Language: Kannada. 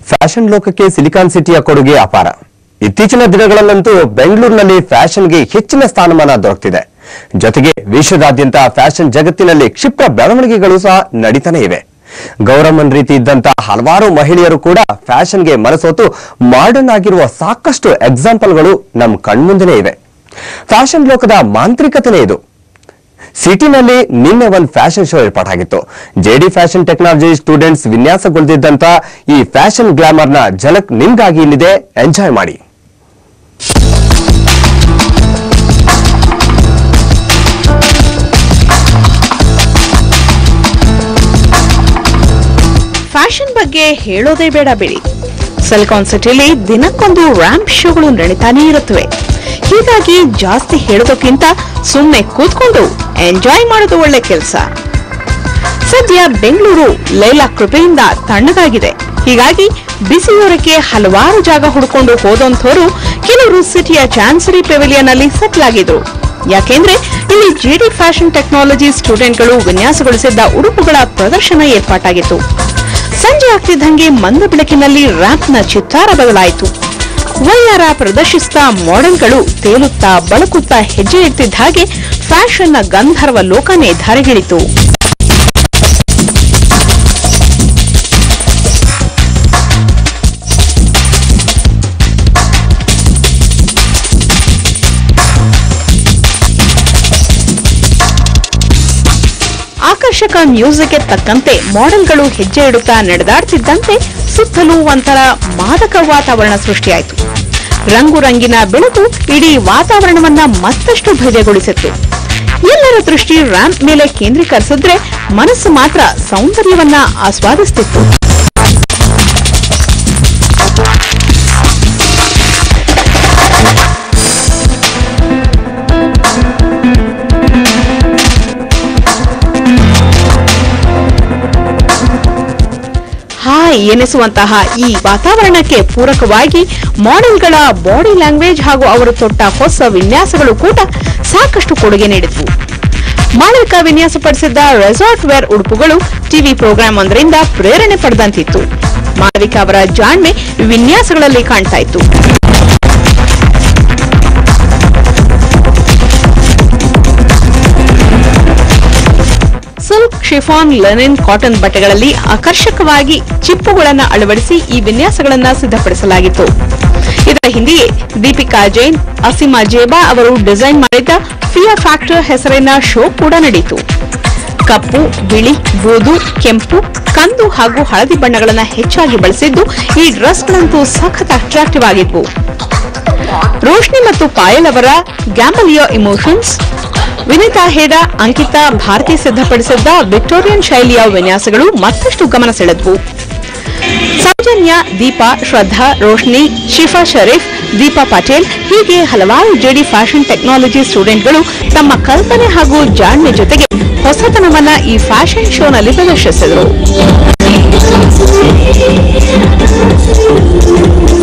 ಫ್ಯಾಷನ್ ಲೋಕಕ್ಕೆ ಸಿಲಿಕಾನ್ ಸಿಟಿಯ ಕೊಡುಗೆ ಅಪಾರ ಇತ್ತೀಚಿನ ದಿನಗಳಲ್ಲಂತೂ ಬೆಂಗಳೂರಿನಲ್ಲಿ ಫ್ಯಾಷನ್ಗೆ ಹೆಚ್ಚಿನ ಸ್ಥಾನಮಾನ ದೊರಕ್ತಿದೆ ಜೊತೆಗೆ ವಿಶ್ವದಾದ್ಯಂತ ಫ್ಯಾಷನ್ ಜಗತ್ತಿನಲ್ಲಿ ಕ್ಷಿಪ್ರ ಬೆಳವಣಿಗೆಗಳು ಸಹ ನಡೀತಾನೆ ಇವೆ ಗೌರಮ್ಮನ್ ರೀತಿ ಇದ್ದಂತ ಹಲವಾರು ಮಹಿಳೆಯರು ಕೂಡ ಫ್ಯಾಷನ್ಗೆ ಮನಸೋತು ಮಾಡರ್ನ್ ಆಗಿರುವ ಸಾಕಷ್ಟು ಎಕ್ಸಾಂಪಲ್ಗಳು ನಮ್ಮ ಕಣ್ಮುಂದೆನೇ ಇವೆ ಫ್ಯಾಷನ್ ಲೋಕದ ಮಾಂತ್ರಿಕತೆನೇ ಇದು ಸಿಟಿನಲ್ಲಿ ನಿನ್ನೆ ಒಂದು ಫ್ಯಾಷನ್ ಶೋ ಏರ್ಪಾಟಾಗಿತ್ತು ಜೆಡಿ ಫ್ಯಾಷನ್ ಟೆಕ್ನಾಲಜಿ ಸ್ಟೂಡೆಂಟ್ಸ್ ವಿನ್ಯಾಸಗೊಳಿಸಿದ್ದಂತ ಈ ಫ್ಯಾಷನ್ ಗ್ಲಾಮರ್ನ ಝಲಕ್ ನಿಮ್ಗಾಗಿ ಇಲ್ಲಿದೆ ಎಂಜಾಯ್ ಮಾಡಿ ಫ್ಯಾಷನ್ ಬಗ್ಗೆ ಹೇಳೋದೇ ಬೇಡ ಬಿಡಿ ಸಿಲಿಕಾನ್ ಸಿಟಿಲಿ ದಿನಕ್ಕೊಂದು ರ್ಯಾಂಪ್ ಶೋಗಳು ನಡೀತಾನೇ ಇರುತ್ತವೆ ಹೀಗಾಗಿ ಜಾಸ್ತಿ ಹೇಳೋದಕ್ಕಿಂತ ಸುಮ್ಮನೆ ಕೂತ್ಕೊಂಡು ಎಂಜಾಯ್ ಮಾಡೋದು ಒಳ್ಳೆ ಕೆಲಸ ಸದ್ಯ ಬೆಂಗಳೂರು ಲೈಲಾ ಕೃಪೆಯಿಂದ ತಣ್ಣಗಾಗಿದೆ ಹೀಗಾಗಿ ಬಿಸಿಯೋರಕ್ಕೆ ಹಲವಾರು ಜಾಗ ಹುಡ್ಕೊಂಡು ಹೋದಂಥವರು ಕೆಲವರು ಸಿಟಿಯ ಚಾನ್ಸರಿ ಪೆವಿಲಿಯನ್ ಅಲ್ಲಿ ಸೆಟ್ಲ್ ಆಗಿದ್ರು ಯಾಕೆಂದ್ರೆ ಇಲ್ಲಿ ಜಿಡಿ ಫ್ಯಾಷನ್ ಟೆಕ್ನಾಲಜಿ ಸ್ಟೂಡೆಂಟ್ಗಳು ವಿನ್ಯಾಸಗೊಳಿಸಿದ್ದ ಉಡುಪುಗಳ ಪ್ರದರ್ಶನ ಏರ್ಪಾಟಾಗಿತ್ತು ಸಂಜೆ ಆಗ್ತಿದ್ದಂಗೆ ಮಂದ ಬೆಳಕಿನಲ್ಲಿ ರ್ಯಾಂಪ್ನ ಚಿತ್ತಾರ ಬದಲಾಯಿತು ವೈಯಾರ ಪ್ರದರ್ಶಿಸಿದ ಮಾಡೆಲ್ಗಳು ತೇಲುತ್ತಾ ಬಳಕುತ್ತಾ ಹೆಜ್ಜೆ ಇಡ್ತಿದ್ದ ಹಾಗೆ ಫ್ಯಾಷನ್ನ ಗಂಧರ್ವ ಲೋಕನೇ ಧರೆಗಿಳಿತು ಆಕರ್ಷಕ ಮ್ಯೂಸಿಕ್ಗೆ ತಕ್ಕಂತೆ ಮಾಡೆಲ್ಗಳು ಹೆಜ್ಜೆ ಇಡುತ್ತಾ ನಡೆದಾಡ್ತಿದ್ದಂತೆ ಸುತ್ತಲೂ ಒಂಥರ ಮಾದಕ ವಾತಾವರಣ ಸೃಷ್ಟಿಯಾಯಿತು ರಂಗು ರಂಗಿನ ಬೆಳಕು ಇಡೀ ವಾತಾವರಣವನ್ನ ಮತ್ತಷ್ಟು ಭಯಗೊಳಿಸಿತ್ತು ಎಲ್ಲರ ದೃಷ್ಟಿ ರ್ಯಾಂಪ್ ಮೇಲೆ ಕೇಂದ್ರೀಕರಿಸಿದ್ರೆ ಮನಸ್ಸು ಮಾತ್ರ ಸೌಂದರ್ಯವನ್ನ ಆಸ್ವಾದಿಸ್ತಿತ್ತು ಹಾಯ್ ಎನಿಸುವಂತಹ ಈ ವಾತಾವರಣಕ್ಕೆ ಪೂರಕವಾಗಿ ಮಾಡೆಲ್ಗಳ ಬಾಡಿ ಲ್ಯಾಂಗ್ವೇಜ್ ಹಾಗೂ ಅವರು ತೊಟ್ಟ ಹೊಸ ವಿನ್ಯಾಸಗಳು ಕೂಡ ಸಾಕಷ್ಟು ಕೊಡುಗೆ ನೀಡಿದ್ವು ಮಾಳವಿಕ ವಿನ್ಯಾಸಪಡಿಸಿದ್ದ ರೆಸಾರ್ಟ್ ವೇರ್ ಉಡುಪುಗಳು ಟಿವಿ ಪ್ರೋಗ್ರಾಂ ಒಂದರಿಂದ ಪ್ರೇರಣೆ ಪಡೆದಂತಿತ್ತು ಮಾಳವಿಕ ಅವರ ಜಾಣ್ಮೆ ವಿನ್ಯಾಸಗಳಲ್ಲಿ ಕಾಣ್ತಾ ಇತ್ತು ಸಿಲ್ಕ್ ಶಿಫಾನ್ ಲೆನಿನ್ ಕಾಟನ್ ಬಟ್ಟೆಗಳಲ್ಲಿ ಆಕರ್ಷಕವಾಗಿ ಚಿಪ್ಪುಗಳನ್ನು ಅಳವಡಿಸಿ ಈ ವಿನ್ಯಾಸಗಳನ್ನ ಸಿದ್ಧಪಡಿಸಲಾಗಿತ್ತು ಇದರ ಹಿಂದೆಯೇ ದೀಪಿಕಾ ಜೈನ್ ಅಸಿಮಾ ಜೇಬಾ ಅವರು ಡಿಸೈನ್ ಮಾಡಿದ್ದ ಫಿಯರ್ ಫ್ಯಾಕ್ಟರ್ ಹೆಸರಿನ ಶೋ ಕೂಡ ನಡೆಯಿತು ಕಪ್ಪು ಬಿಳಿ ಬೂದು ಕೆಂಪು ಕಂದು ಹಾಗೂ ಹಳದಿ ಬಣ್ಣಗಳನ್ನ ಹೆಚ್ಚಾಗಿ ಬಳಸಿದ್ದು ಈ ಡ್ರೆಸ್ಗಳಂತೂ ಸಖತ್ ಅಟ್ರಾಕ್ಟಿವ್ ಆಗಿದ್ವು ರೋಶ್ನಿ ಮತ್ತು ಪಾಯಲ್ ಅವರ ಗ್ಯಾಂಬಲಿಯೋ ಇಮೋಷನ್ಸ್ ವಿನಿತಾ ಹೇಡ ಅಂಕಿತಾ ಭಾರತಿ ಸಿದ್ಧಪಡಿಸಿದ್ದ ವಿಕ್ಟೋರಿಯನ್ ಶೈಲಿಯ ವಿನ್ಯಾಸಗಳು ಮತ್ತಷ್ಟು ಗಮನ ಸೆಳೆದ್ವು ಸೌಜನ್ಯ ದೀಪಾ ಶ್ರದ್ಧಾ ರೋಶ್ನಿ ಶಿಫಾ ಶರೀಫ್ ದೀಪಾ ಪಟೇಲ್ ಹೀಗೆ ಹಲವಾರು ಜೆಡಿ ಫ್ಯಾಷನ್ ಟೆಕ್ನಾಲಜಿ ಸ್ಟೂಡೆಂಟ್ಗಳು ತಮ್ಮ ಕಲ್ಪನೆ ಹಾಗೂ ಜಾಣ್ಮೆ ಜೊತೆಗೆ ಹೊಸತನವನ್ನ ಈ ಫ್ಯಾಷನ್ ಶೋನಲ್ಲಿ ಪ್ರದರ್ಶಿಸಿದರು